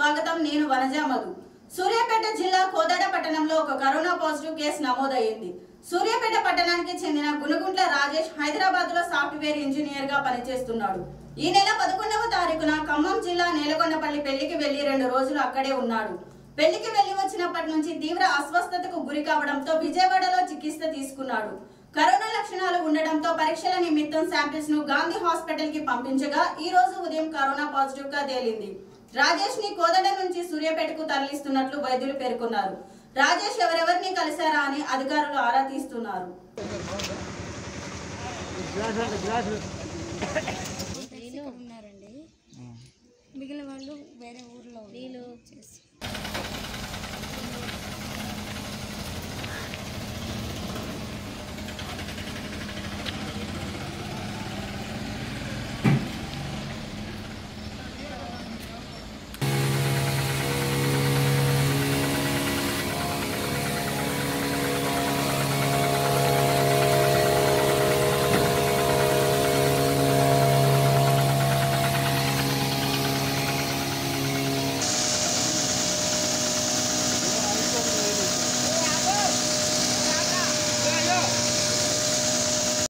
స్వాగతం నేను వనజా మధు సూర్యాపేట జిల్లా కోదాడ పట్టణంలో ఒక కరోనా పాజిటివ్ కేసు నమోదయ్యింది సూర్యాపేట పట్టణానికి చెందిన గుణగుంట్ల రాజేష్ హైదరాబాద్ లో సాఫ్ట్వేర్ ఇంజనీర్ గా పనిచేస్తున్నాడు ఈ నెల పదకొండవ తారీఖున ఖమ్మం జిల్లా నేలకొండపల్లి పెళ్లికి వెళ్లి రెండు రోజులు అక్కడే ఉన్నాడు పెళ్లికి వెళ్లి వచ్చినప్పటి నుంచి తీవ్ర అస్వస్థతకు గురి కావడంతో విజయవాడలో చికిత్స తీసుకున్నాడు కరోనా లక్షణాలు ఉండడంతో పరీక్షల నిమిత్తం శాంపిల్స్ ను గాంధీ హాస్పిటల్ కి పంపించగా ఈ రోజు ఉదయం కరోనా పాజిటివ్ గా తేలింది రాజేష్ ని కోదడ నుంచి సూర్యాపేటకు తరలిస్తున్నట్లు వైద్యులు పేర్కొన్నారు రాజేష్ ఎవరెవరిని కలిశారా అని అధికారులు ఆరా తీస్తున్నారు వీళ్ళు ఉన్నారండి మిగిలిన వాళ్ళు వేరే ఊర్లో వీళ్ళు చేసి